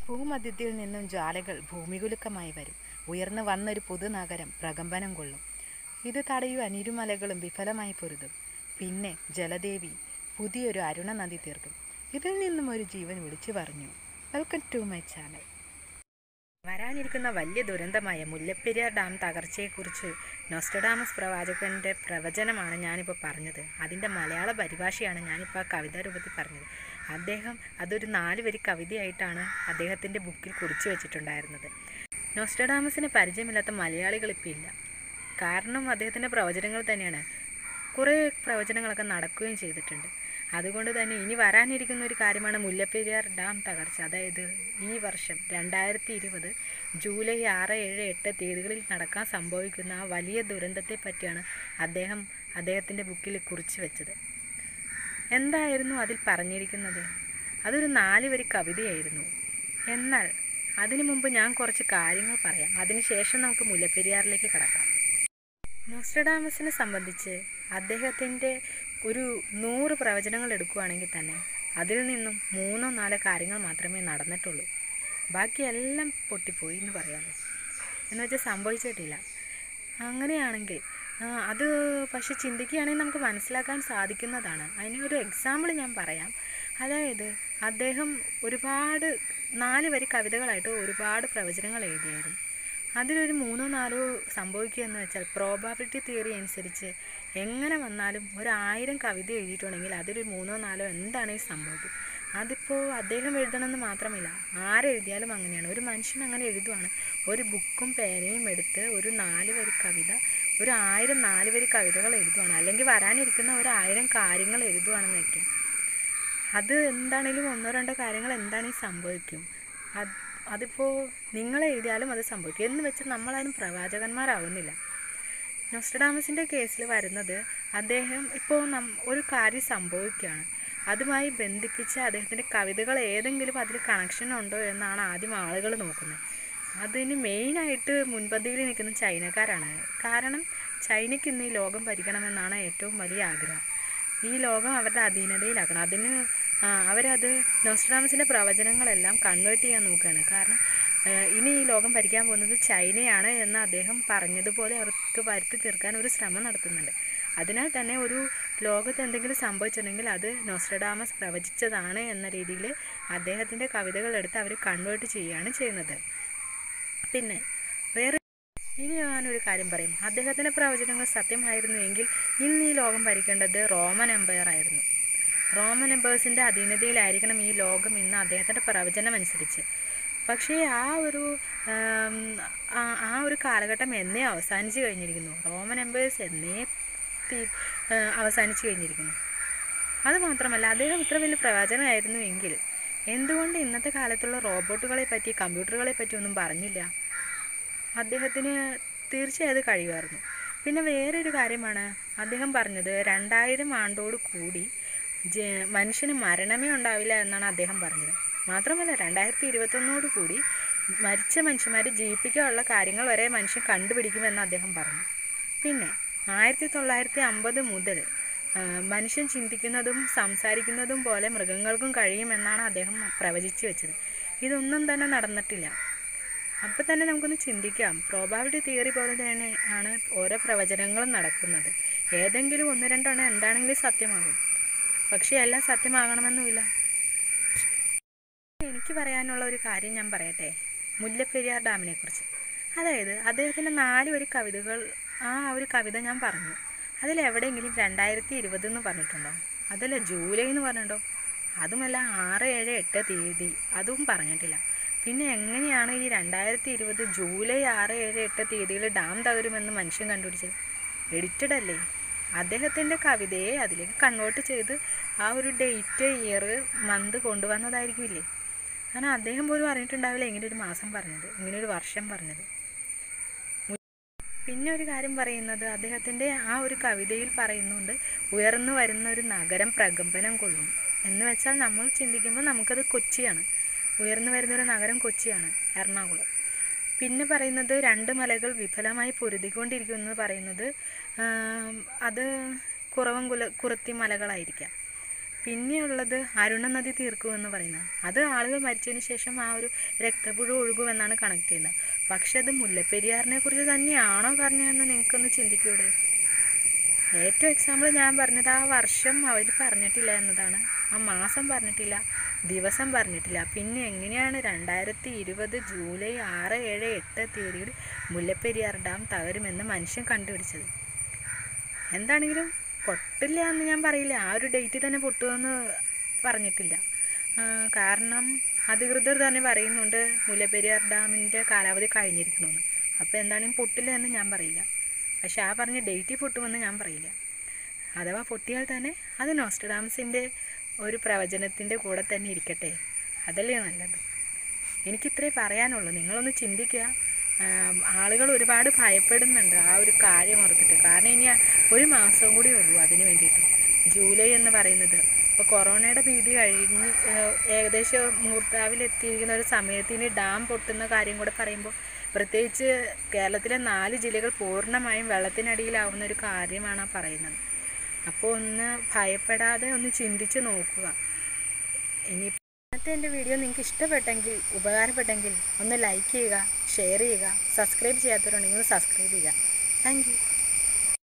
ഭൂമധ്യത്തിൽ നിന്നും ജ്വാലകൾ ഭൂമികുലുക്കമായി വരും ഉയർന്നു വന്നൊരു പുതുനഗരം പ്രകമ്പനം കൊള്ളും ഇത് തടയുവാൻ ഇരുമലകളും വിഫലമായി പൊരുതും പിന്നെ ജലദേവി പുതിയൊരു അരുണ നദി തീർക്കും ഇതിൽ നിന്നും ഒരു ജീവൻ വിളിച്ചു പറഞ്ഞു വെൽക്കം ടു മൈ ചാനൽ വരാനിരിക്കുന്ന വലിയ ദുരന്തമായ മുല്ലപ്പെരിയാർ ഡാം തകർച്ചയെക്കുറിച്ച് നോസ്റ്റഡാമസ് പ്രവാചകന്റെ പ്രവചനമാണ് ഞാനിപ്പോൾ പറഞ്ഞത് അതിൻ്റെ മലയാള പരിഭാഷയാണ് ഞാനിപ്പോൾ ആ കവിതാ രൂപത്തിൽ പറഞ്ഞത് അദ്ദേഹം അതൊരു നാല് വരി കവിതയായിട്ടാണ് അദ്ദേഹത്തിൻ്റെ ബുക്കിൽ കുറിച്ചു വെച്ചിട്ടുണ്ടായിരുന്നത് നോസ്റ്റഡാമസിന് പരിചയമില്ലാത്ത മലയാളികൾ ഇപ്പോൾ ഇല്ല കാരണം അദ്ദേഹത്തിൻ്റെ പ്രവചനങ്ങൾ തന്നെയാണ് കുറേ പ്രവചനങ്ങളൊക്കെ നടക്കുകയും ചെയ്തിട്ടുണ്ട് അതുകൊണ്ട് തന്നെ ഇനി വരാനിരിക്കുന്ന ഒരു കാര്യമാണ് മുല്ലപ്പെരിയാർ ഡാം തകർച്ച അതായത് ഈ വർഷം രണ്ടായിരത്തി ഇരുപത് ജൂലൈ ആറ് ഏഴ് എട്ട് തീയതികളിൽ നടക്കാൻ സംഭവിക്കുന്ന ആ വലിയ ദുരന്തത്തെ പറ്റിയാണ് അദ്ദേഹം അദ്ദേഹത്തിൻ്റെ ബുക്കിൽ കുറിച്ച് വെച്ചത് എന്തായിരുന്നു അതിൽ പറഞ്ഞിരിക്കുന്നത് അതൊരു നാല് വരി കവിതയായിരുന്നു എന്നാൽ അതിനു മുമ്പ് ഞാൻ കുറച്ച് കാര്യങ്ങൾ പറയാം അതിനുശേഷം നമുക്ക് മുല്ലപ്പെരിയാറിലേക്ക് കടക്കാം നോസ്ട്രഡാമസിനെ സംബന്ധിച്ച് അദ്ദേഹത്തിൻ്റെ ഒരു നൂറ് പ്രവചനങ്ങൾ എടുക്കുകയാണെങ്കിൽ തന്നെ അതിൽ നിന്നും മൂന്നോ നാലോ കാര്യങ്ങൾ മാത്രമേ നടന്നിട്ടുള്ളൂ ബാക്കിയെല്ലാം പൊട്ടിപ്പോയി എന്ന് പറയാമോ എന്ന് വെച്ചാൽ സംഭവിച്ചിട്ടില്ല അങ്ങനെയാണെങ്കിൽ ആ, അത് പക്ഷെ ചിന്തിക്കുകയാണെങ്കിൽ നമുക്ക് മനസ്സിലാക്കാൻ സാധിക്കുന്നതാണ് അതിന് ഒരു എക്സാമ്പിൾ ഞാൻ പറയാം അതായത് അദ്ദേഹം ഒരുപാട് നാല് വരി കവിതകളായിട്ട് ഒരുപാട് പ്രവചനങ്ങൾ എഴുതിയായിരുന്നു അതിലൊരു മൂന്നോ നാലോ സംഭവിക്കുക എന്ന് വെച്ചാൽ പ്രോബാബിലിറ്റി തിയറി അനുസരിച്ച് എങ്ങനെ വന്നാലും ഒരു ആയിരം കവിത എഴുതിയിട്ടുണ്ടെങ്കിൽ അതിലൊരു മൂന്നോ നാലോ എന്താണെങ്കിൽ സംഭവിക്കും അതിപ്പോൾ അദ്ദേഹം എഴുതണമെന്ന് മാത്രമില്ല ആരെഴുതിയാലും അങ്ങനെയാണ് ഒരു മനുഷ്യൻ അങ്ങനെ എഴുതുവാണ് ഒരു ബുക്കും പേനയും എടുത്ത് ഒരു നാല് വരി കവിത ഒരു ആയിരം നാല് വരി കവിതകൾ എഴുതുവാണ് അല്ലെങ്കിൽ വരാനിരിക്കുന്ന ഒരു ആയിരം കാര്യങ്ങൾ എഴുതുവാണെന്ന് വയ്ക്കാം അത് എന്താണേലും ഒന്നോ രണ്ടോ കാര്യങ്ങൾ എന്താണെങ്കിലും സംഭവിക്കും അത് അതിപ്പോൾ നിങ്ങൾ എഴുതിയാലും അത് സംഭവിക്കും എന്ന് വെച്ച് നമ്മളാരും പ്രവാചകന്മാരാവുന്നില്ല നോസ്ട്രഡാമസിൻ്റെ കേസിൽ വരുന്നത് അദ്ദേഹം ഇപ്പോൾ നം ഒരു കാര്യം സംഭവിക്കുകയാണ് അതുമായി ബന്ധിപ്പിച്ച് അദ്ദേഹത്തിൻ്റെ കവിതകൾ ഏതെങ്കിലും അതിൽ കണക്ഷൻ ഉണ്ടോ എന്നാണ് ആദ്യം ആളുകൾ നോക്കുന്നത് അതിന് മെയിനായിട്ട് മുൻപന്തിയിൽ നിൽക്കുന്ന ചൈനക്കാരാണ് കാരണം ചൈനയ്ക്ക് ഇന്ന് ഈ ലോകം ഭരിക്കണമെന്നാണ് ഏറ്റവും വലിയ ആഗ്രഹം ഈ ലോകം അവരുടെ അധീനതയിലാക്കണം അതിന് ആ, അവരത് നോസ്ട്രാമസിൻ്റെ പ്രവചനങ്ങളെല്ലാം കൺവേർട്ട് ചെയ്യാൻ നോക്കുകയാണ് കാരണം ആ, ഇനി ഈ ലോകം ഭരിക്കാൻ പോകുന്നത് ചൈനയാണ് എന്ന് അദ്ദേഹം പറഞ്ഞതുപോലെ അവർക്ക് വരുത്തി തീർക്കാൻ ഒരു ശ്രമം നടത്തുന്നുണ്ട് അതിനാൽ തന്നെ ഒരു ലോകത്ത് എന്തെങ്കിലും സംഭവിച്ചിട്ടുണ്ടെങ്കിൽ അത് നോസ്ട്രഡാമസ് പ്രവചിച്ചതാണ് എന്ന രീതിയിൽ അദ്ദേഹത്തിൻ്റെ കവിതകൾ എടുത്ത് അവർ കൺവേർട്ട് ചെയ്യുകയാണ് ചെയ്യുന്നത് പിന്നെ വേറെ ഇനി ഞാനൊരു കാര്യം പറയും അദ്ദേഹത്തിൻ്റെ പ്രവചനങ്ങൾ സത്യമായിരുന്നു എങ്കിൽ ഇന്ന് ഈ ലോകം ഭരിക്കേണ്ടത് റോമൻ എംപയർ ആയിരുന്നു റോമൻ എംപയേഴ്സിൻ്റെ അധീനതയിലായിരിക്കണം ഈ ലോകം ഇന്ന് അദ്ദേഹത്തിൻ്റെ പ്രവചനം അനുസരിച്ച് പക്ഷേ ആ ഒരു ആം, ആ ആ ഒരു കാലഘട്ടം എന്നേ അവസാനിച്ച് കഴിഞ്ഞിരിക്കുന്നു റോമൻ എംപയേഴ്സ് എന്നേ തീ- ആ, അവസാനിച്ച് കഴിഞ്ഞിരിക്കുന്നു അത് മാത്രമല്ല അദ്ദേഹം ഇത്ര വലിയ പ്രവചനമായിരുന്നു എങ്കിൽ എന്തുകൊണ്ട് ഇന്നത്തെ കാലത്തുള്ള റോബോട്ടുകളെ പറ്റി കമ്പ്യൂട്ടറുകളെ പറ്റി ഒന്നും പറഞ്ഞില്ല അദ്ദേഹത്തിന് തീർച്ചയായും അത് കഴിയുമായിരുന്നു പിന്നെ വേറൊരു കാര്യമാണ് അദ്ദേഹം പറഞ്ഞത് രണ്ടായിരം ആണ്ടോട് കൂടി ജ മനുഷ്യന് മരണമേ ഉണ്ടാവില്ല എന്നാണ് അദ്ദേഹം പറഞ്ഞത് മാത്രമല്ല രണ്ടായിരത്തി ഇരുപത്തൊന്നോട് കൂടി മരിച്ച മനുഷ്യന്മാരെ ജീവിപ്പിക്കാനുള്ള കാര്യങ്ങൾ വരെ മനുഷ്യൻ കണ്ടുപിടിക്കുമെന്ന് അദ്ദേഹം പറഞ്ഞു പിന്നെ ആയിരത്തി തൊള്ളായിരത്തി അമ്പത് മുതൽ ആ, മനുഷ്യൻ ചിന്തിക്കുന്നതും സംസാരിക്കുന്നതും പോലെ മൃഗങ്ങൾക്കും കഴിയുമെന്നാണ് അദ്ദേഹം പ്രവചിച്ചു വെച്ചത് ഇതൊന്നും തന്നെ നടന്നിട്ടില്ല അപ്പോൾ തന്നെ നമുക്കൊന്ന് ചിന്തിക്കാം പ്രോബാബിലിറ്റി തിയറി പോലെ തന്നെ ആണ് ഓരോ പ്രവചനങ്ങളും നടക്കുന്നത് ഏതെങ്കിലും ഒന്ന് രണ്ടെണ്ണം എന്താണെങ്കിലും സത്യമാകും പക്ഷേ എല്ലാം സത്യമാകണമെന്നുമില്ല എനിക്ക് പറയാനുള്ള ഒരു കാര്യം ഞാൻ പറയട്ടെ മുല്ലപ്പെരിയാർ ഡാമിനെ കുറിച്ച് അതായത് അദ്ദേഹത്തിൻ്റെ നാല് വരി കവിതകൾ ആ ഒരു കവിത ഞാൻ പറഞ്ഞു അതിലെവിടെയെങ്കിലും രണ്ടായിരത്തി ഇരുപത് എന്ന് പറഞ്ഞിട്ടുണ്ടോ അതല്ല ജൂലൈ എന്ന് പറഞ്ഞിട്ടുണ്ടോ അതുമല്ല ആറ് ഏഴ് എട്ട് തീയതി അതും പറഞ്ഞിട്ടില്ല പിന്നെ എങ്ങനെയാണ് ഈ രണ്ടായിരത്തി ഇരുപത് ജൂലൈ ആറ് ഏഴ് എട്ട് തീയതിയിൽ ഡാം തകരുമെന്ന് മനുഷ്യൻ കണ്ടുപിടിച്ചത് എഡിറ്റഡ് അല്ലേ അദ്ദേഹത്തിൻ്റെ കവിതയെ അതിലേക്ക് കൺവേർട്ട് ചെയ്ത് ആ ഒരു ഡേറ്റ് ഇയർ മന്ത് കൊണ്ടുവന്നതായിരിക്കില്ലേ കാരണം അദ്ദേഹം പോലും അറിഞ്ഞിട്ടുണ്ടാവില്ല ഇങ്ങനെ ഒരു മാസം പറഞ്ഞത് ഇങ്ങനെ ഒരു വർഷം പറഞ്ഞത് പിന്നെ ഒരു കാര്യം പറയുന്നത് അദ്ദേഹത്തിൻ്റെ ആ ഒരു കവിതയിൽ പറയുന്നുണ്ട് ഉയർന്നു വരുന്ന ഒരു നഗരം പ്രകമ്പനം കൊള്ളും എന്ന് വെച്ചാൽ നമ്മൾ ചിന്തിക്കുമ്പോൾ നമുക്കത് കൊച്ചിയാണ് ഉയർന്നു വരുന്ന ഒരു നഗരം കൊച്ചിയാണ് എറണാകുളം പിന്നെ പറയുന്നത് രണ്ട് മലകൾ വിഫലമായി പൊരുതിക്കൊണ്ടിരിക്കുന്നു എന്ന് പറയുന്നത് ആം, അത് കുറവൻകുല കുറത്തി മലകളായിരിക്കാം പിന്നെയുള്ളത് അരുണ നദി തീർക്കുമെന്ന് പറയുന്നത് അത് ആളുകൾ മരിച്ചതിന് ശേഷം ആ ഒരു രക്തപ്പുഴ ഒഴുകുമെന്നാണ് കണക്ട് ചെയ്യുന്നത് പക്ഷെ അത് മുല്ലപ്പെരിയാറിനെ കുറിച്ച് തന്നെയാണോ പറഞ്ഞതെന്ന് നിങ്ങൾക്കൊന്ന് ചിന്തിക്കൂടെ ഏറ്റവും എക്സാമ്പിൾ ഞാൻ പറഞ്ഞത് ആ വർഷം അവർ പറഞ്ഞിട്ടില്ല എന്നതാണ് ആ മാസം പറഞ്ഞിട്ടില്ല ദിവസം പറഞ്ഞിട്ടില്ല പിന്നെ എങ്ങനെയാണ് രണ്ടായിരത്തി ഇരുപത് ജൂലൈ ആറ് ഏഴ് എട്ട് തീയതിയിൽ മുല്ലപ്പെരിയാർ ഡാം തകരുമെന്ന് മനുഷ്യൻ കണ്ടുപിടിച്ചത് എന്താണെങ്കിലും പൊട്ടില്ല എന്ന് ഞാൻ പറയില്ല ആ ഒരു ഡേറ്റ് തന്നെ പൊട്ടുമെന്ന് പറഞ്ഞിട്ടില്ല ആ, കാരണം അധികൃതർ തന്നെ പറയുന്നുണ്ട് മുല്ലപ്പെരിയാർ ഡാമിൻ്റെ കാലാവധി കഴിഞ്ഞിരിക്കണമെന്ന് അപ്പോൾ എന്താണെങ്കിലും പൊട്ടില്ല എന്ന് ഞാൻ പറയില്ല പക്ഷെ ആ പറഞ്ഞ ഡേറ്റിൽ പൊട്ടുമെന്ന് ഞാൻ പറയില്ല അഥവാ പൊട്ടിയാൽ തന്നെ അത് നോസ്റ്റഡാംസിൻ്റെ ഒരു പ്രവചനത്തിൻ്റെ കൂടെ തന്നെ ഇരിക്കട്ടെ അതല്ലേ നല്ലത് എനിക്കിത്രേ പറയാനുള്ളൂ നിങ്ങളൊന്ന് ചിന്തിക്കുക ആം, ആളുകൾ ഒരുപാട് ഭയപ്പെടുന്നുണ്ട് ആ ഒരു കാര്യം ഓർത്തിട്ട് കാരണം ഇനി ഒരു മാസം കൂടി ഉള്ളൂ അതിന് വേണ്ടിയിട്ട് ജൂലൈ എന്ന് പറയുന്നത് ഇപ്പോൾ കൊറോണയുടെ ഭീതി കഴിഞ്ഞ് ഏഹ്, ഏകദേശം മൂർത്താവിലെത്തിയിരിക്കുന്ന ഒരു സമയത്ത് ഇനി ഡാം പൊട്ടുന്ന കാര്യം കൂടെ പറയുമ്പോൾ പ്രത്യേകിച്ച് കേരളത്തിലെ നാല് ജില്ലകൾ പൂർണ്ണമായും വെള്ളത്തിനടിയിലാവുന്ന ഒരു കാര്യമാണ് ആ പറയുന്നത് അപ്പോൾ ഒന്ന് ഭയപ്പെടാതെ ഒന്ന് ചിന്തിച്ച് നോക്കുക ഇനി ഇന്നത്തെ എൻ്റെ വീഡിയോ നിങ്ങൾക്ക് ഇഷ്ടപ്പെട്ടെങ്കിൽ ഉപകാരപ്പെട്ടെങ്കിൽ ഒന്ന് ലൈക്ക് ചെയ്യുക ഷെയർ ചെയ്യുക സബ്സ്ക്രൈബ് ചെയ്യാത്തവരുണ്ടെങ്കിൽ ഒന്ന് സബ്സ്ക്രൈബ് ചെയ്യുക താങ്ക് യു